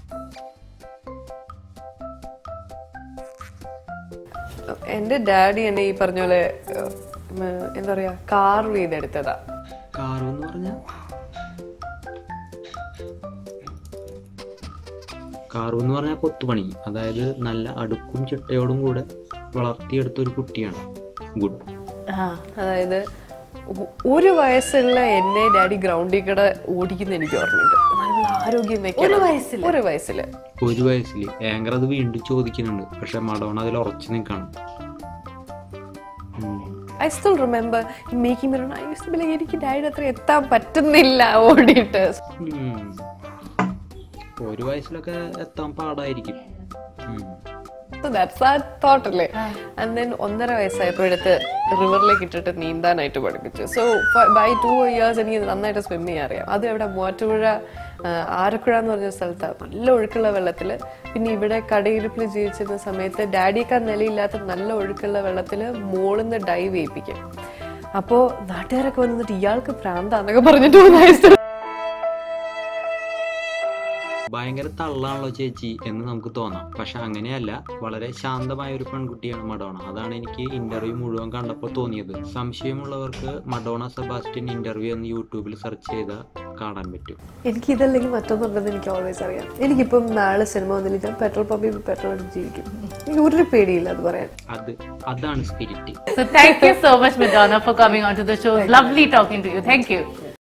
എന്റെ ഡാഡി എന്നെ ഈ പറഞ്ഞ പോലെ ഏഹ്, ഉം, എന്താ പറയാ കാർവ് ചെയ്തെടുത്തതാ കാർവ് എന്ന് പറഞ്ഞാൽ കാർവ് എന്ന് പറഞ്ഞാൽ കൊത്തുപണി അതായത് നല്ല അടുക്കും ചിട്ടയോടും കൂടെ വളർത്തിയെടുത്ത ഒരു കുട്ടിയാണ് ഗുഡ് അതായത് ഒ- ഒരു വയസ്സുള്ള എന്നെ ഡാഡി ഗ്രൗണ്ടിൽ കൂടെ ഓടിക്കുന്ന എനിക്ക് ഓർമ്മയുണ്ട് നല്ല ആരോഗ്യം വെക്കണം. ഒരു വയസ്സില്? ഒരു വയസ്സില് ഒരു വയസ്സിൽ ഏങ്കർ അത് വീണ്ടും ചോദിക്കുന്നുണ്ട് പക്ഷെ മഡോണ അതിൽ ഉറച്ചു നിൽക്കണം I still remember making mirror I use to എനിക്ക് ഡാഡി അത്ര എത്താൻ പറ്റുന്നില്ല ഓടിയിട്ട് ഒരു വയസ്സിലൊക്കെ എത്താൻ പാടായിരിക്കും ഉം. So that's our thought അല്ലേ ആൻഡ് ദെൻ ഒന്നര വയസ്സായപ്പോഴെടുത്ത് റിവറിലേക്ക് ഇട്ടിട്ട് നീന്താനായിട്ട് പഠിപ്പിച്ചു സോ ബൈ ടു ഇയേഴ്സ് എനിക്ക് നന്നായിട്ട് സ്വിം ചെയ്യാൻ അറിയാം അത് ഇവിടെ മൂവാറ്റുപുഴ ആ, ആരക്കുഴ എന്ന് പറഞ്ഞ സ്ഥലത്താണ് നല്ല ഒഴുക്കുള്ള വെള്ളത്തിൽ പിന്നെ ഇവിടെ കടയിരിപ്പിൽ ജീവിച്ചിരുന്ന സമയത്ത് ഡാഡിയേക്കാൾ നിലയില്ലാത്ത നല്ല ഒഴുക്കുള്ള വെള്ളത്തിൽ മോളിന്ന് ഡൈവ് ചെയ്യിപ്പിക്കും അപ്പോൾ നാട്ടുകാരൊക്കെ വന്നിട്ട് ഇയാൾക്ക് പ്രാന്താന്നൊക്കെ പറഞ്ഞിട്ട് വന്ന ഭയങ്കര തള്ളാണല്ലോ ചേച്ചി എന്ന് നമുക്ക് തോന്നാം പക്ഷെ അങ്ങനെയല്ല വളരെ ശാന്തമായ ഒരു പെൺകുട്ടിയാണ് മഡോണ അതാണ് എനിക്ക് ഇന്റർവ്യൂ മുഴുവൻ കണ്ടപ്പോൾ തോന്നിയത് സംശയമുള്ളവർക്ക് മഡോണ സെബാസ്റ്റ്യൻ ഇന്റർവ്യൂ എന്ന് യൂട്യൂബിൽ സെർച്ച് ചെയ്താൽ കാണാൻ പറ്റും എനിക്ക് ഇതല്ലെങ്കിൽ മറ്റൊന്നുണ്ടെന്ന് എനിക്ക് ഓൾവേസ് അറിയാം എനിക്കിപ്പം നാളെ സിനിമ വന്നില്ല ഞാൻ പെട്രോൾ പമ്പിൽ പെട്രോൾ അടിച്ച് ജീവിക്കും എനിക്ക് ഒരു പേടിയില്ല അത് പറയാൻ അത് അതാണ് spirit So thank you so much, Madonna, for coming onto the show. Lovely talking to you. Thank you.